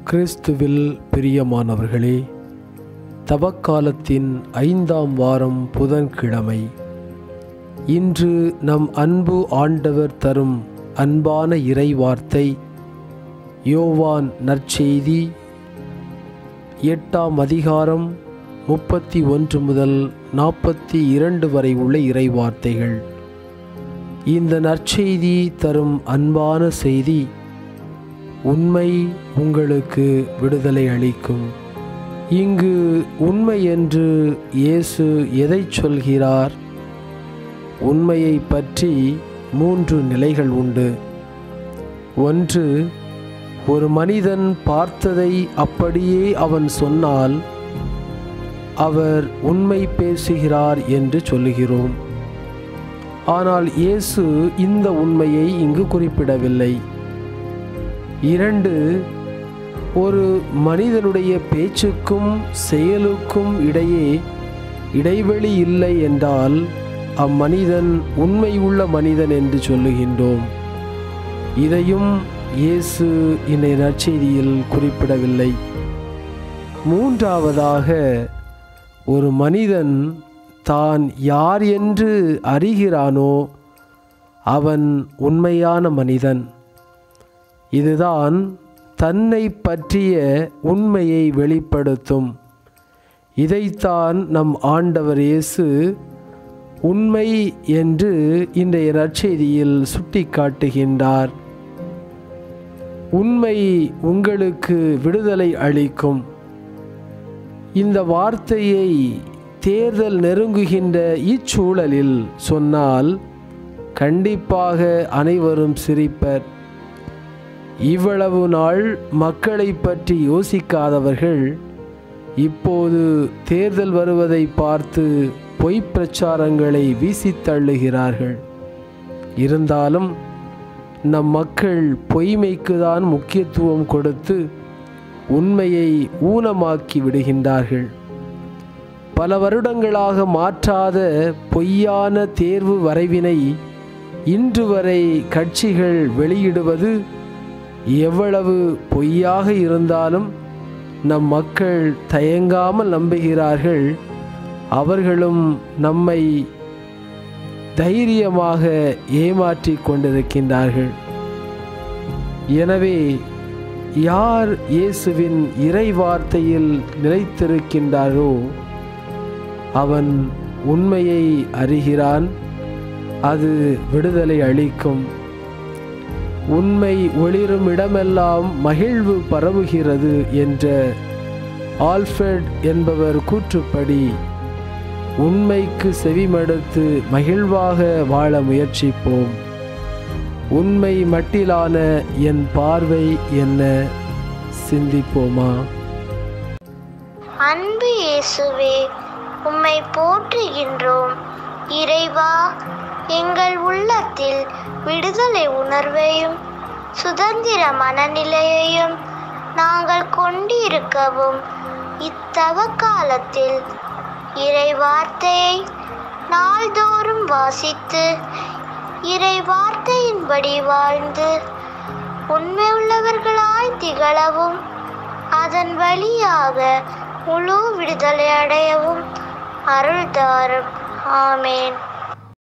கிறிஸ்துவில் பிரியமானவர்களே தவக்காலத்தின் ஐந்தாம் வாரம் புதன்கிழமை இன்று நம் அன்பு ஆண்டவர் தரும் அன்பான இறை வார்த்தை யோவான் நற்செய்தி எட்டாம் அதிகாரம் முப்பத்தி ஒன்று முதல் நாற்பத்தி இரண்டு வரை உள்ள இறை வார்த்தைகள் இந்த நற்செய்தி தரும் அன்பான செய்தி உண்மை உங்களுக்கு விடுதலை அளிக்கும் இங்கு உண்மை என்று இயேசு எதை சொல்கிறார் உண்மையை பற்றி மூன்று நிலைகள் உண்டு ஒன்று ஒரு மனிதன் பார்த்ததை அப்படியே அவன் சொன்னால் அவர் உண்மை பேசுகிறார் என்று சொல்லுகிறோம் ஆனால் இயேசு இந்த உண்மையை இங்கு குறிப்பிடவில்லை இரண்டு ஒரு மனிதனுடைய பேச்சுக்கும் செயலுக்கும் இடையே இடைவெளி இல்லை என்றால் அம்மனிதன் உண்மை உள்ள மனிதன் என்று சொல்லுகின்றோம் இதையும் இயேசு இன்றைய நற்செய்தியில் குறிப்பிடவில்லை மூன்றாவதாக ஒரு மனிதன் தான் யார் என்று அறிகிறானோ அவன் உண்மையான மனிதன் இதுதான் தன்னை பற்றிய உண்மையை வெளிப்படுத்தும் இதைத்தான் நம் ஆண்டவர் இயேசு உண்மை என்று இன்றைய நற்செய்தியில் சுட்டி காட்டுகின்றார் உண்மை உங்களுக்கு விடுதலை அளிக்கும் இந்த வார்த்தையை தேர்தல் நெருங்குகின்ற இச்சூழலில் சொன்னால் கண்டிப்பாக அனைவரும் சிரிப்பர் இவ்வளவு நாள் மக்களை பற்றி யோசிக்காதவர்கள் இப்போது தேர்தல் வருவதை பார்த்து பொய்ப் பிரச்சாரங்களை வீசித் தள்ளுகிறார்கள் இருந்தாலும் நம் மக்கள் பொய்மைக்கு தான் முக்கியத்துவம் கொடுத்து உண்மையை ஊனமாக்கி விடுகின்றார்கள் பல வருடங்களாக மாற்றாத பொய்யான தேர்வு வரைவினை இன்று வரை கட்சிகள் வெளியிடுவது எவ்வளவு பொய்யாக இருந்தாலும் நம் மக்கள் தயங்காமல் நம்புகிறார்கள் அவர்களும் நம்மை தைரியமாக ஏமாற்றி கொண்டிருக்கின்றார்கள் எனவே யார் இயேசுவின் இறை வார்த்தையில் நிலைத்திருக்கின்றாரோ அவன் உண்மையை அறிகிறான் அது விடுதலை அளிக்கும் உண்மை ஒளிரும் இடமெல்லாம் மகிழ்வு பரவுகிறது என்ற ஆல்ஃபெட் என்பவர் கூற்றுப்படி உண்மைக்கு செவிமடுத்து மகிழ்வாக வாழ முயற்சிப்போம் உண்மை மட்டிலான என் பார்வை என்ன சிந்திப்போமா அன்பு இயேசுவே உம்மை போற்றுகின்றோம் இறைவா எங்கள் உள்ளத்தில் விடுதலை உணர்வையும் சுதந்திர மனநிலையையும் நாங்கள் கொண்டிருக்கவும் இத்தவ காலத்தில் இறை வார்த்தையை நாள்தோறும் வாசித்து இறை வார்த்தையின்படி வாழ்ந்து உண்மை உள்ளவர்களாய் திகழவும் அதன் வழியாக முழு விடுதலை அடையவும் அருள் தாரும் ஆமேன்